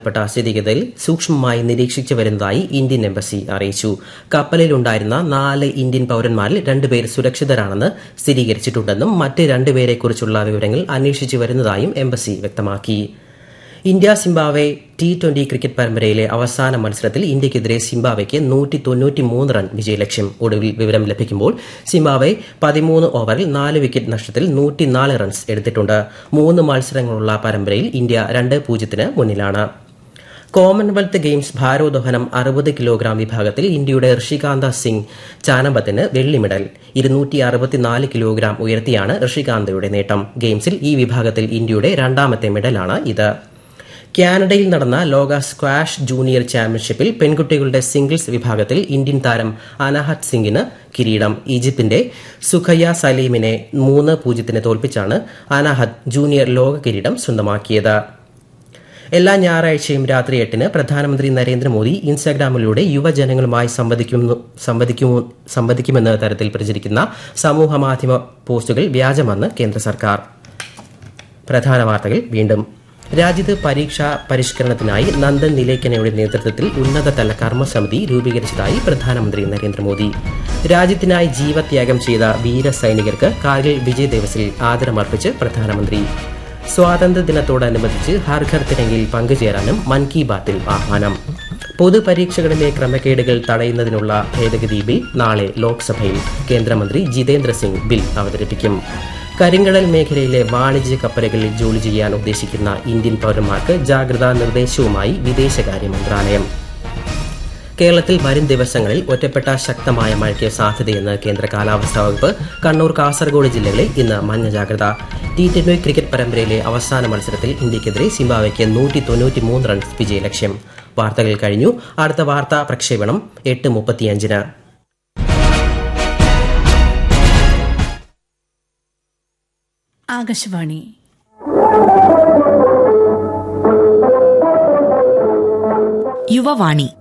പ്പെട്ട സ്ഥിതിഗതിയിൽ സൂക്ഷ്മമായി നിരീക്ഷിച്ചു വരുന്നതായി ഇന്ത്യൻ എംബസി അറിയിച്ചു കപ്പലിലുണ്ടായിരുന്ന നാല് ഇന്ത്യൻ പൌരന്മാരിൽ രണ്ടുപേർ സുരക്ഷിതരാണെന്ന് സ്ഥിരീകരിച്ചിട്ടുണ്ടെന്നും മറ്റ് രണ്ടുപേരെക്കുറിച്ചുള്ള വിവരങ്ങൾ അന്വേഷിച്ചു വരുന്നതായും എംബസി വ്യക്തമാക്കി India Zimbabwe T twenty cricket പരമ്പരയിലെ അവസാന മത്സരത്തിൽ ഇന്ത്യയ്ക്കെതിരെ സിംബാബ്വെക്ക് നൂറ്റി തൊണ്ണൂറ്റിമൂന്ന് റൺ വിജയലക്ഷ്യം ഒടുവിൽ വിവരം ലഭിക്കുമ്പോൾ സിംബാബ്വെ പതിമൂന്ന് ഓവറിൽ നാല് വിക്കറ്റ് നഷ്ടത്തിൽ നൂറ്റിനാല് റൺസ് എടുത്തിട്ടുണ്ട് മൂന്ന് മത്സരങ്ങളുള്ള പരമ്പരയിൽ ഇന്ത്യ രണ്ട് പൂജ്യത്തിന് മുന്നിലാണ് കോമൺവെൽത്ത് ഗെയിംസ് ഭാരോദ്വഹനം അറുപത് കിലോഗ്രാം വിഭാഗത്തിൽ ഇന്ത്യയുടെ ഋഷികാന്ത സിംഗ് ചാനബത്തിന് വെള്ളി മെഡൽ ഇരുന്നൂറ്റി അറുപത്തിനാല് കിലോഗ്രാം ഉയർത്തിയാണ് ഋഷികാന്തയുടെ നേട്ടം ഗെയിംസിൽ ഈ വിഭാഗത്തിൽ ഇന്ത്യയുടെ രണ്ടാമത്തെ മെഡലാണ് ഇത് കാനഡയിൽ നടന്ന ലോക സ്ക്വാഷ് ജൂനിയർ ചാമ്പ്യൻഷിപ്പിൽ പെൺകുട്ടികളുടെ സിംഗിൾസ് വിഭാഗത്തിൽ ഇന്ത്യൻ താരം അനഹത് സിംഗിന് കിരീടം ഈജിപ്തിന്റെ സുഖയ്യ സലീമിനെ മൂന്ന് പൂജ്യത്തിന് തോൽപ്പിച്ചാണ് അനഹത് ജൂനിയർ ലോക കിരീടം സ്വന്തമാക്കിയത് എല്ലാ ഞായറാഴ്ചയും രാത്രി എട്ടിന് പ്രധാനമന്ത്രി നരേന്ദ്രമോദി ഇൻസ്റ്റാഗ്രാമിലൂടെ യുവജനങ്ങളുമായി സംവദിക്കുന്നു സംവദിക്കുമോ സംവദിക്കുമെന്ന തരത്തിൽ പ്രചരിക്കുന്ന സമൂഹമാധ്യമ പോസ്റ്റുകൾ വ്യാജമെന്ന് കേന്ദ്ര സർക്കാർ പ്രധാന വാർത്തകൾ വീണ്ടും രാജ്യത്ത് പരീക്ഷാ പരിഷ്കരണത്തിനായി നന്ദൻ നിലേക്കനയുടെ നേതൃത്വത്തിൽ ഉന്നതതല കർമ്മസമിതി രൂപീകരിച്ചതായി പ്രധാനമന്ത്രി നരേന്ദ്രമോദി രാജ്യത്തിനായി ജീവത്യാഗം ചെയ്ത വീര സൈനികർക്ക് കാർഗിൽ വിജയ് ദിവസിൽ ആദരമർപ്പിച്ച് പ്രധാനമന്ത്രി സ്വാതന്ത്ര്യദിനത്തോടനുബന്ധിച്ച് ഹർ ഘർ തിരങ്കിൽ പങ്കുചേരാനും മൻ കി ബാത്തിൽ ആഹ്വാനം പൊതുപരീക്ഷകളിലെ ക്രമക്കേടുകൾ തടയുന്നതിനുള്ള ഭേദഗതി ബിൽ നാളെ ലോക്സഭയിൽ കേന്ദ്രമന്ത്രി ജിതേന്ദ്ര സിംഗ് ബിൽ അവതരിപ്പിക്കും കരിങ്കടൽ മേഖലയിലെ വാണിജ്യ കപ്പലുകളിൽ ജോലി ചെയ്യാൻ ഉദ്ദേശിക്കുന്ന ഇന്ത്യൻ പൌരന്മാർക്ക് ജാഗ്രതാ നിർദ്ദേശവുമായി വിദേശകാര്യ മന്ത്രാലയം കേരളത്തിൽ വരും ദിവസങ്ങളിൽ ഒറ്റപ്പെട്ട ശക്തമായ മഴയ്ക്ക് സാധ്യതയെന്ന് കേന്ദ്ര കാലാവസ്ഥാ വകുപ്പ് കണ്ണൂർ കാസർഗോഡ് ജില്ലകളിൽ ഇന്ന് മഞ്ഞ ജാഗ്രത ടി ട്വന്റി ക്രിക്കറ്റ് പരമ്പരയിലെ അവസാന മത്സരത്തിൽ ഇന്ത്യക്കെതിരെ സിംബാബ്വെക്ക് നൂറ്റി തൊണ്ണൂറ്റിമൂന്ന് റൺസ് വിജയലക്ഷ്യം വാർത്തകൾ കഴിഞ്ഞു അടുത്ത വാർത്താ പ്രക്ഷേപണം എട്ട് മുപ്പത്തിയഞ്ചിന് ആകാശവാണി യുവവാണി